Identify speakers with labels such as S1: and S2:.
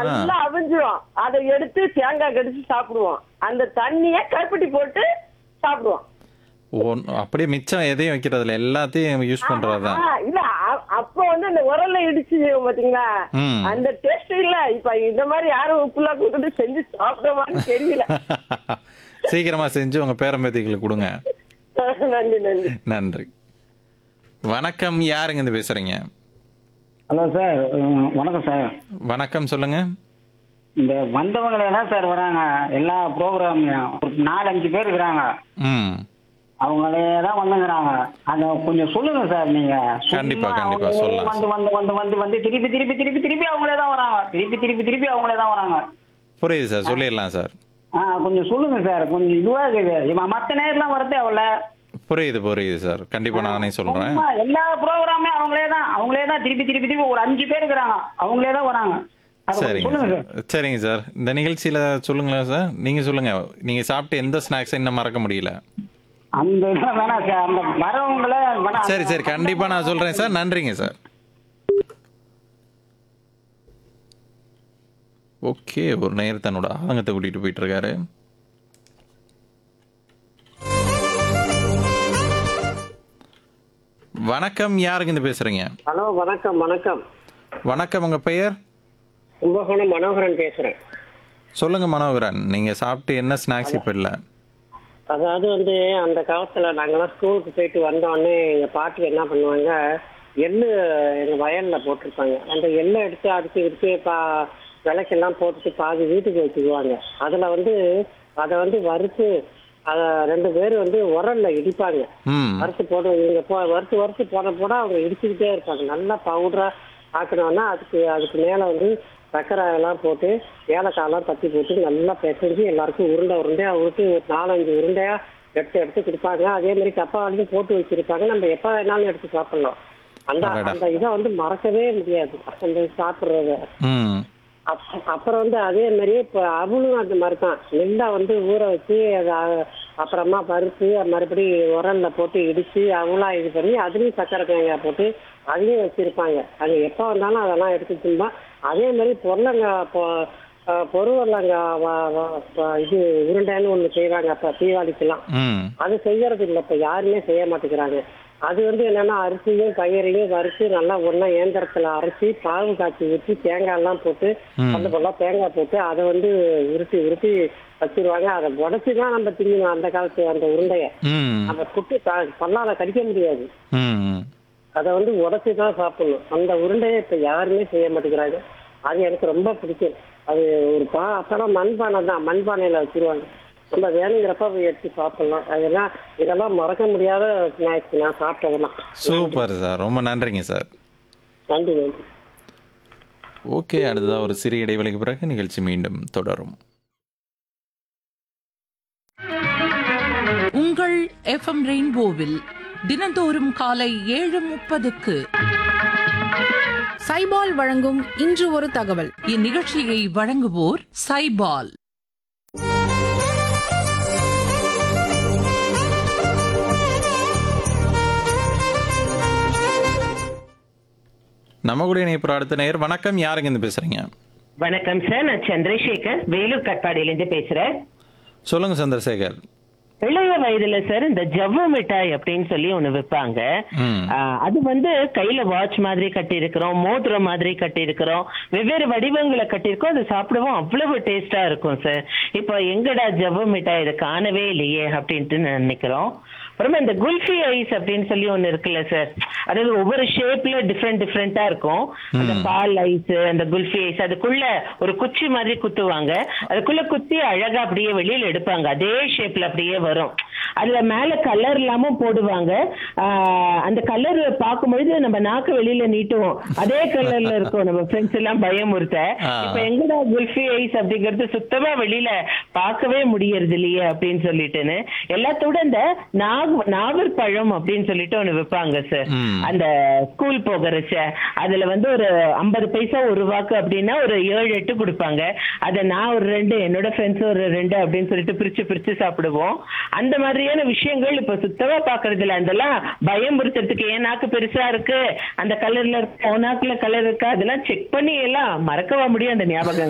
S1: நல்லா அவிஞ்சிரும் அதை எடுத்து தேங்காய் கடிச்சு சாப்பிடுவோம் அந்த தண்ணிய கருப்பட்டி போட்டு சாப்பிடுவோம்
S2: ஒன்- அப்படியே மிச்சம் எதையும் வைக்கிறதில்ல எல்லாத்தையும் யூஸ் பண்றதுதான்
S1: ஆ, இல்ல அ- அப்ப வந்து அந்த உரல்ல இடிச்சு செய்வோம் பாத்தீங்களா
S2: ம்.
S1: அந்த டேஸ்ட் இல்ல இப்ப இந்த மாதிரி யாரும் உப்புலாம் கொடுத்துட்டு செஞ்சு சாப்பிடுவான்னு தெரியல
S2: சீக்கிரமா செஞ்சு உங்க பேரம்பேத்திகளுக்கு கொடுங்க
S1: நன்றி நன்றி
S2: நன்றி வணக்கம் யாருங்க இருந்து பேசுறீங்க
S3: ஹலோ சார் உம், வணக்கம் சார்
S2: வணக்கம் சொல்லுங்க
S3: இந்த வந்தவங்களே தான் சார் வராங்க எல்லா ப்ரோக்ராம்லையும் ஒரு நாலஞ்சு பேர் இருக்கிறாங்க
S2: ம்
S3: அவங்களே தான் வந்துங்கிறாங்க அதை கொஞ்சம் சொல்லுங்க சார் நீங்க
S2: கண்டிப்பா,
S3: சும்மா
S2: கண்டிப்பா,
S3: அவங்களே
S2: சொல்லலாம்.
S3: வந்து வந்து வந்து வந்து வந்து திருப்பி திருப்பி திருப்பி திருப்பி அவங்களே தான் வராங்க திருப்பி திருப்பி திருப்பி அவங்களே தான் வராங்க
S2: புரியுது சார் சொல்லிடலாம் சார்
S3: ஆ கொஞ்சம் சொல்லுங்க சார் கொஞ்சம் இதுவா இருக்குது இவன் மற்ற நேரம்லாம் வரதே அவள
S2: புரியுது புரியுது சார் கண்டிப்பா நானே சொல்றேன்
S3: எல்லா ப்ரோக்ராமே அவங்களே தான் அவங்களே தான் திருப்பி திருப்பி திருப்பி ஒரு அஞ்சு பேர் இருக்கிறாங்க அவங்களே தான் வராங்க அதை கொஞ்சம்
S2: சரிங்க
S3: சொல்லுங்க
S2: சார்
S3: சார்
S2: சரிங்க சார் இந்த நிகழ்ச்சியில சொல்லுங்களேன் சார் நீங்க சொல்லுங்க நீங்க சாப்பிட்டு எந்த ஸ்நாக்ஸை இன்னும் மறக்க முடியல
S3: அந்த இதெல்லாம் வேணாம் சார் அந்த வரவங்கள வேணாம்
S2: சரி சரி கண்டிப்பா நான் சொல்றேன் சார் நன்றிங்க சார் ஓகே ஒரு நேர் தன்னோட ஆதங்கத்தை கூட்டிட்டு போயிட்டு இருக்காரு வணக்கம் யாருங்க இருந்து பேசுறீங்க
S1: ஹலோ வணக்கம் வணக்கம்
S2: வணக்கம் உங்க பெயர்
S1: கும்பகோணம் மனோகரன் பேசுறேன்
S2: சொல்லுங்க மனோகரன் நீங்க சாப்பிட்டு என்ன ஸ்நாக்ஸ் இப்ப இல்ல
S1: அதாவது வந்து அந்த காலத்துல நாங்கெல்லாம் ஸ்கூலுக்கு போயிட்டு வந்தோடனே எங்க பாட்டி என்ன பண்ணுவாங்க எள்ளு எங்க வயல்ல போட்டிருப்பாங்க அந்த எள்ளை எடுத்து அதுக்கு இதுக்கு பா விளக்கெல்லாம் போட்டுட்டு பாதி வீட்டுக்கு வச்சுக்குவாங்க அதுல வந்து அதை வந்து வறுத்து அதை ரெண்டு பேர் வந்து உரல்ல இடிப்பாங்க
S2: ம்
S1: வறுத்து போட இவங்க போ வறுத்து வறுத்து போட போட அவங்க இடிச்சுக்கிட்டே இருப்பாங்க நல்லா பவுடரா ஆக்கணும்னா அதுக்கு அதுக்கு மேல வந்து சர்க்கரை எல்லாம் போட்டு ஏலக்காயெல்லாம் தட்டி போட்டு நல்லா பிசைஞ்சு எல்லாருக்கும் உருண்டை உருண்டையா உருட்டி ஒரு நாலஞ்சு உருண்டையா எடுத்து எடுத்து கொடுப்பாங்க அதே மாதிரி கப்பாலையும் போட்டு வச்சிருப்பாங்க நம்ம எப்ப வேணாலும் எடுத்து சாப்பிடலாம் அந்த
S2: அடடா.
S1: அந்த இதை வந்து மறக்கவே முடியாது அந்த சாப்பிடுறத
S2: ம்
S1: அப்- அப்புறம் வந்து அதே மாதிரி இப்போ அவளும் அந்த மாதிரி தான் நெல்லை வந்து ஊற வச்சு அதை அ- அப்புறமா பருப்பு மறுபடி உரல்ல போட்டு இடிச்சு அவளா இது பண்ணி அதுலயும் சக்கரை தேங்காய் போட்டு அதையும் வச்சிருப்பாங்க அது எப்போ வந்தாலும் அதெல்லாம் எடுத்து தின்பா அதே மாதிரி பொருளங்காய் பொ அஹ் பொருவரலங்காய் வ- வ- ப- இது உருண்டைன்னு ஒன்று செய்வாங்க அப்போ தீபாவளிக்கெல்லாம்
S2: ம்
S1: அது செய்யறது இல்லை இப்போ யாருமே செய்ய மாட்டேங்கிறாங்க அது வந்து என்னன்னா அரிசியும் பயிரையும் வறுத்து நல்லா ஒண்ணா இயந்திரத்துல அரைச்சி பாகு காய்ச்சி ஊற்றி தேங்காய் எல்லாம் போட்டு
S2: ம்.
S1: அந்த போல தேங்காய் போட்டு அதை வந்து உருட்டி உருட்டி வச்சிருவாங்க அதை உடச்சி தான் நம்ம திங்கணும் அந்த காலத்து அந்த உருண்டைய
S2: ம்
S1: அந்த குட்டி த- பல்லால கடிக்க முடியாது
S2: ம்
S1: அதை வந்து உடச்சி தான் சாப்பிடணும் அந்த உருண்டையை இப்ப யாருமே செய்ய மாட்டேங்கிறாங்க அது எனக்கு ரொம்ப பிடிக்கும் அது ஒரு பா அப்பெல்லாம் மண்பானை தான் மண்பானையில வச்சிருவாங்க நம்ம வேணுங்கிறப்ப போய் எடுத்து சாப்பிடலாம் அதெல்லாம் இதெல்லாம் மறக்க முடியாத ஸ்நாக்ஸ் நான் சாப்பிட்டதெல்லாம்
S2: சூப்பர் சார் ரொம்ப நன்றிங்க சார்
S1: நன்றி நன்றி
S2: ஓகே அடுத்ததா ஒரு சிறிய இடைவெளிக்கு பிறகு நிகழ்ச்சி மீண்டும் தொடரும்
S4: உங்கள் எஃப்எம் ரெயின்போவில் தினந்தோறும் காலை ஏழு முப்பதுக்கு
S5: சைபால் வழங்கும் இன்று ஒரு தகவல்
S4: இந்நிகழ்ச்சியை வழங்குவோர் சைபால்
S2: நம்ம கூட இணைப்பு அடுத்த நேர் வணக்கம் யாருங்க இருந்து பேசுறீங்க
S6: வணக்கம் சார் நான் சந்திரசேகர் வேலூர் கட்பாடியிலேருந்து பேசுறேன்
S2: சொல்லுங்க சந்திரசேகர்
S6: இளைய வயதுல சார் இந்த ஜவ்வு மிட்டாய் அப்படின்னு சொல்லி ஒண்ணு விற்பாங்க
S2: ம்.
S6: ஆஹ் அது வந்து கையில வாட்ச் மாதிரி கட்டி இருக்கிறோம் மோதிரம் மாதிரி கட்டி இருக்கிறோம் வெவ்வேறு வடிவங்களை கட்டியிருக்கோம் அது சாப்பிடவும் அவ்வளவு டேஸ்டா இருக்கும் சார் இப்போ எங்கடா ஜவ்வு மிட்டாய் இதை காணவே இல்லையே அப்படின்ட்டு நான் நினைக்கிறோம் அப்புறமா இந்த குல்ஃபி ஐஸ் அப்படின்னு சொல்லி ஒண்ணு இருக்குல்ல சார் அதாவது ஒவ்வொரு ஷேப்ல டிஃப்ரெண்ட் டிஃப்ரெண்டா இருக்கும் அந்த பால் ஐஸ் அந்த குல்ஃபி ஐஸ் அதுக்குள்ள ஒரு குச்சி மாதிரி குத்துவாங்க அதுக்குள்ள குத்தி அழகா அப்படியே வெளியில எடுப்பாங்க அதே ஷேப்ல அப்படியே வரும் அதுல மேல கலர் இல்லாம போடுவாங்க ஆஹ் அந்த கலர் பார்க்கும்பொழுது நம்ம நாக்கு வெளியில நீட்டுவோம் அதே கலர்ல இருக்கும் நம்ம ஃப்ரெண்ட்ஸ் எல்லாம் பயமுறுத்த
S2: ஆ.
S6: இப்ப எங்கடா குல்ஃபி ஐஸ் அப்படிங்கிறது சுத்தமா வெளியில பார்க்கவே முடியறது இல்லையே அப்படின்னு சொல்லிட்டுன்னு எல்லாத்தோட இந்த நாக நாவற்பழம் அப்படின்னு சொல்லிட்டு ஒண்ணு விற்பாங்க சார்
S2: ம்.
S6: அந்த ஸ்கூல் போகிறச்ச அதுல வந்து ஒரு ஐம்பது பைசா ஒரு ரூபாக்கு அப்படின்னா ஒரு ஏழு எட்டு கொடுப்பாங்க அதை நான் ஒரு ரெண்டு என்னோட ஃப்ரெண்ட்ஸ் ஒரு ரெண்டு அப்படின்னு சொல்லிட்டு பிரிச்சு பிரிச்சு சாப்பிடுவோம் அந்த மாதிரியான விஷயங்கள் இப்ப சுத்தமா பாக்குறது இல்ல அதெல்லாம் பயமுறுத்துறதுக்கு ஏன் நாக்கு பெருசா இருக்கு அந்த கலர்ல இருக்கு உன் நாக்குல கலர் இருக்கா அதெல்லாம் செக் பண்ணி எல்லாம் மறக்கவா முடியும் அந்த ஞாபகம்